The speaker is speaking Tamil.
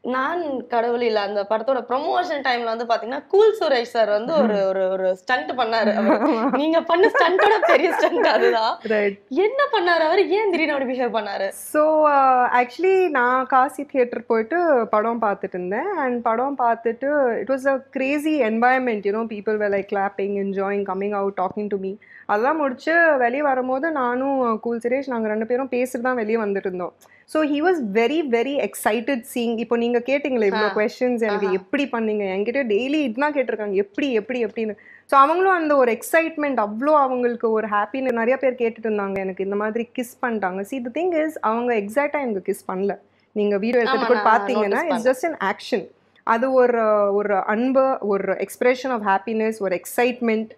நான் கடவுள் இல்ல அந்த படத்தோட ப்ரொமோஷன் டைம்ல வந்து பாத்தீங்கன்னா கூல் சுரேஷ் சார் வந்து ஒரு ஒரு ஒரு ஸ்டண்ட் பண்ணாரு அவரு. நீங்க பண்ண ஸ்டண்டோட பெரிய ஸ்டண்ட் அதுதான் ரைட் என்ன பண்ணாரு அவரு ஏன் திடீர்னு அப்படி பிஹேவ் பண்ணாரு ஸோ ஆக்சுவலி நான் காசி தியேட்டர் போயிட்டு படம் பார்த்துட்டு இருந்தேன் அண்ட் படம் பார்த்துட்டு it was a crazy environment you know people well like clapping enjoying coming out talking to me அதெல்லாம் முடிச்சு வெளியே வரும்போது நானும் கூல் சுரேஷ் நாங்கள் ரெண்டு பேரும் பேசிட்டு தான் வெளியே வந்துட்டு இருந்தோம் so he was very very excited seeing இப்போ நீங்கள் கேட்டிங்களே இவ்வளோ ஆ. கொஸ்டின்ஸ் எனக்கு ஆஹா. எப்படி பண்ணீங்க என்கிட்ட டெய்லி இதுதான் கேட்டிருக்காங்க எப்படி எப்படி எப்படின்னு ஸோ அவங்களும் அந்த ஒரு எக்ஸைட்மெண்ட் அவ்வளோ அவங்களுக்கு ஒரு ஹாப்பின்னு நிறைய பேர் கேட்டுட்டு இருந்தாங்க எனக்கு இந்த மாதிரி கிஸ் பண்ணிட்டாங்க சி த திங் இஸ் அவங்க எக்ஸாக்டாக எனக்கு கிஸ் பண்ணல நீங்கள் வீடியோ எடுத்துட்டு ஆமா, கூட நான் பார்த்தீங்கன்னா notice it's just an action அது ஒரு ஒரு அன்பு ஒரு எக்ஸ்பிரஷன் ஆஃப் ஹாப்பினஸ் ஒரு எக்ஸைட்மெண்ட்